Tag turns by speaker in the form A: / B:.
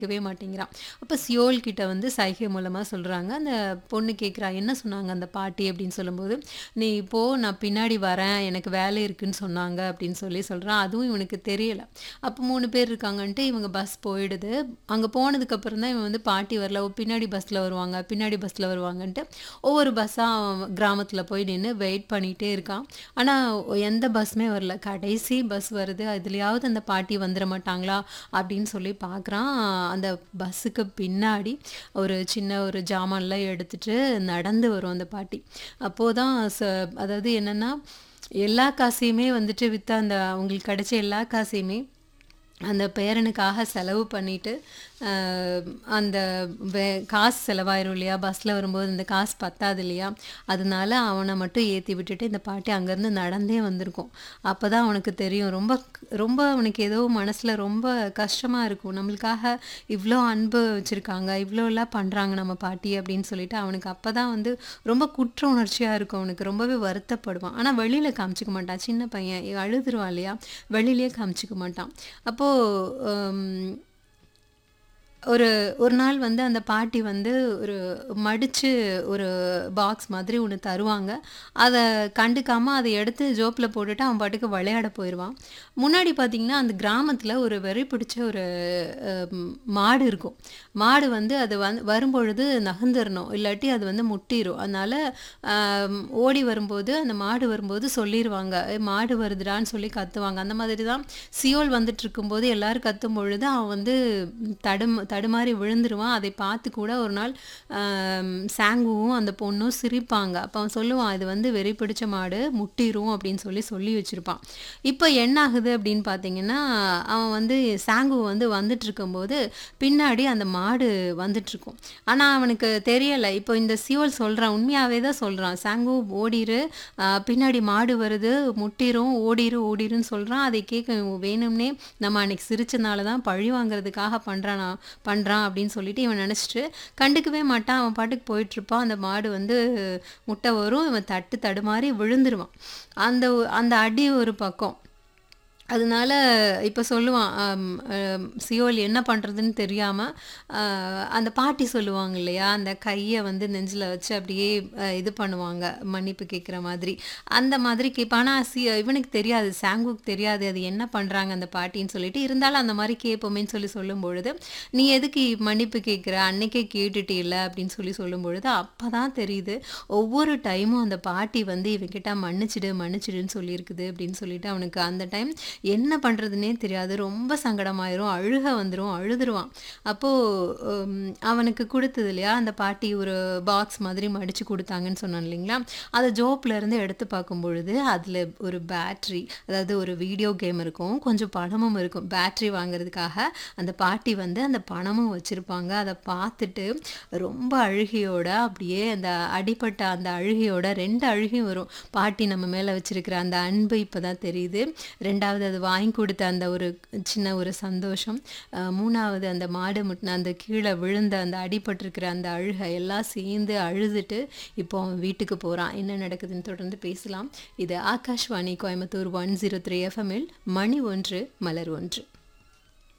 A: கேட்கவே மாட்டேங்கிறான். அப்ப சியோல் கிட்ட வந்து சைகை மூலமா சொல்றாங்க. அந்த பொண்ணு கேட்கிறா, "என்ன சொன்னாங்க அந்த பாட்டி?" அப்படின்னு சொல்லும்போது, "நீ போ நான் பின்னாடி வரேன். எனக்கு வேலை இருக்குன்னு சொன்னாங்க." அப்படின்னு சொல்லி சொல்றான். அதுவும் இவனுக்கு தெரியல. அப்ப 3 பேர் இருக்காங்கன்ட்டு இவங்க பஸ் போயிடுது. அங்க போனதுக்கப்புறம் தான் இவன் வந்து பாட்டி வரல. ஓ பின்னாடி பஸ்ல வருவாங்க, பின்னாடி பஸ்ல வருவாங்கன்ட்டு ஒவ்வொரு பஸ்ஸா கிராமத்துல போய் நின்னு வெயிட் பண்ணிட்டே இருக்கான். ஆனா எந்த பஸ்ஸுமே வரல. கடைசி பஸ் வருது. "அதுலயாவது அந்த பாட்டி வந்துர மாட்டாங்களா?" அப்படின்னு சொல்லி பார்க்குறான். அந்த பஸ்ஸுக்கு பின்னாடி ஒரு சின்ன ஒரு ஜாமான்லாம் எடுத்துட்டு நடந்து வரும் அந்த பாட்டி. அப்போ தான் ச அதாவது என்னன்னா, எல்லா காசையுமே வந்துட்டு வித்த அந்த அவங்களுக்கு கிடைச்ச எல்லா காசையுமே அந்த பேரனுக்காக செலவு பண்ணிட்டு, அ அந்த வே காசு செலவாயிரும் இல்லையா? பஸ்ல வரும்போது அந்த காசு பத்தாது இல்லையா? அதனால அவன மட்டும் ஏத்தி விட்டுட்டு இந்த பாட்டி அங்கேருந்து நடந்தே வந்திருக்கும். அப்பதான் அவனுக்கு தெரியும். ரொம்ப ரொம்ப அவனுக்கு ஏதோ மனசுல ரொம்ப கஷ்டமா இருக்கும். நம்மளுக்காக இவ்ளோ அன்பு வச்சிருக்காங்க. இவ்ளோலாம் பண்றாங்க நம்ம பாட்டி அப்படின்னு சொல்லிட்டு அவனுக்கு அப்பதான் வந்து ரொம்ப குற்ற உணர்ச்சியா இருக்கும் அவனுக்கு. ரொம்பவே வருத்தப்படுவான். ஆனா வெளியில காமிச்சுக்க மாட்டான். சின்ன பையன் அழுதுருவான் இல்லையா? வெளியிலயே காமிச்சுக்க மாட்டான். அப்போ ம் ஒரு ஒரு நாள் வந்து அந்த பாட்டி வந்து ஒரு மடிச்சு ஒரு பாக்ஸ் மாதிரி ஒண்ணு தருவாங்க. அத கண்டுக்காம அத எடுத்து ஜோப்ல போட்டுட்டு அவன் பாட்டுக்கு விளையாட போயிருவான். முன்னாடி பார்த்தீங்கன்னா, அந்த கிராமத்துல ஒரு வெறி பிடிச்ச ஒரு அ மாடு இருக்கும். மாடு வந்து அது வந் வரும்பொழுது நகர்ந்துரணும். இல்லாட்டி அது வந்து முட்டிரும். அதனால அ ஓடி வரும்போது அந்த மாடு வரும்போது சொல்லிருவாங்க. "ஏய் மாடு வருதுடான்னு" சொல்லி கத்துவாங்க. அந்த மாதிரி தான் சியோல் வந்துட்டுருக்கும்போது எல்லாரும் கத்தும்பொழுது அவன் வந்து தடும் தடுமாறி விழுந்துருவான். அதை பார்த்து கூட ஒரு நாள் அ சாங்குவும் அந்த பொண்ணும் சிரிப்பாங்க. அப்ப அவன் சொல்லுவான், "இது வந்து வெறி பிடிச்ச மாடு முட்டிரும்" அப்படின்னு சொல்லி சொல்லி வச்சிருப்பான். இப்ப என்ன ஆகுது அப்படின்னு பார்த்தீங்கன்னா, அவன் வந்து சாங்கு வந்து வந்துட்டுருக்கும்போது, பின்னாடி அந்த மாடு வந்துட்டுருக்கும். ஆனா அவனுக்கு தெரியல. இப்போ இந்த சியோல் சொல்றான். உண்மையாவே தான் சொல்றான். "சாங்கு ஓடிரு. அ பின்னாடி மாடு வருது. முட்டிரும். ஓடிரு ஓடிருன்னு" சொல்றான். அதை கேட்க வேணும்னே நம்ம அன்னைக்கு சிரிச்சனால தான் பழி வாங்குறதுக்காக பண்றானா பண்றான் அப்படின்னு சொல்லிட்டு இவன் நெனச்சுட்டு கண்டுக்கவே மாட்டான். அவன் பாட்டுக்கு போயிட்டுருப்பான். அந்த மாடு வந்து முட்ட வரும். இவன் தட்டு தடுமாறி விழுந்துருவான். அந்த அந்த அடி ஒரு பக்கம். அதனால இப்ப சொல்லுவான். அம் அ சியோல் என்ன பண்றதுன்னு தெரியாம, அ அந்த பாட்டி சொல்லுவாங்க இல்லையா? அந்த கைய வந்து நெஞ்சில வச்சு அப்படியே அ இது பண்ணுவாங்க. மன்னிப்பு கேட்கிற மாதிரி. அந்த மாதிரி கேட்பான். ஆனா சி இவனுக்கு தெரியாது. சாங்குக்கு தெரியாது. அது என்ன பண்றாங்க அந்த பாட்டின்னு சொல்லிட்டு. இருந்தாலும் அந்த மாரி கேட்போமேன்னு சொல்லி சொல்லும்பொழுது, "நீ எதுக்கு மன்னிப்பு கேட்கிற? அன்னைக்கே கேட்டுட்டீல்ல" அப்படின்னு சொல்லி சொல்லும்பொழுது, அப்பதான் தெரியுது. ஒவ்வொரு டைமும் அந்த பாட்டி வந்து இவன்கிட்ட "மன்னிச்சிடு, மன்னிச்சிடுன்னு" சொல்லியிருக்குது அப்படின்னு சொல்லிட்டு அவனுக்கு அந்த டைம் என்ன பண்றதுன்னே தெரியாது. ரொம்ப சங்கடமாயிரும். அழுக வந்துரும். அழுதுருவான். அப்போ ம் அவனுக்கு குடுத்தது இல்லையா? அந்த பாட்டி ஒரு பாக்ஸ் மாதிரி மடிச்சு குடுத்தாங்கன்னு சொன்னேன் இல்லைங்களா? அத ஜோப்ல இருந்து எடுத்து பார்க்கும்பொழுது, அதுல ஒரு பேட்டரி அதாவது ஒரு வீடியோ கேம் இருக்கும். கொஞ்சம் பணமும் இருக்கும். பேட்டரி வாங்குறதுக்காக அந்த பாட்டி வந்து அந்த பணமும் வச்சிருப்பாங்க. அத பார்த்துட்டு ரொம்ப அழுகையோட அப்படியே அந்த அடிபட்ட அந்த அழுகையோட 2 அழுகையும் வரும். பாட்டி நம்ம மேல வச்சிருக்கிற அந்த அன்பு இப்பதான் தெரியுது. 2வது அது வாங்கி குடுத்த அந்த ஒரு சின்ன ஒரு சந்தோஷம். அ 3வது அந்த மாடு முட்டின அந்த கீழ விழுந்த அந்த அடிபட்டிருக்கிற அந்த அழுகை எல்லாம் சேர்ந்து அழுதுட்டு, இப்போ அவன் வீட்டுக்கு போறான். என்ன நடக்குதுன்னு தொடர்ந்து பேசலாம். இது ஆகாஷ்வாணி கோயம்புத்தூர் 103 எஃப்எம்மில் மணி 1 மலர் 1.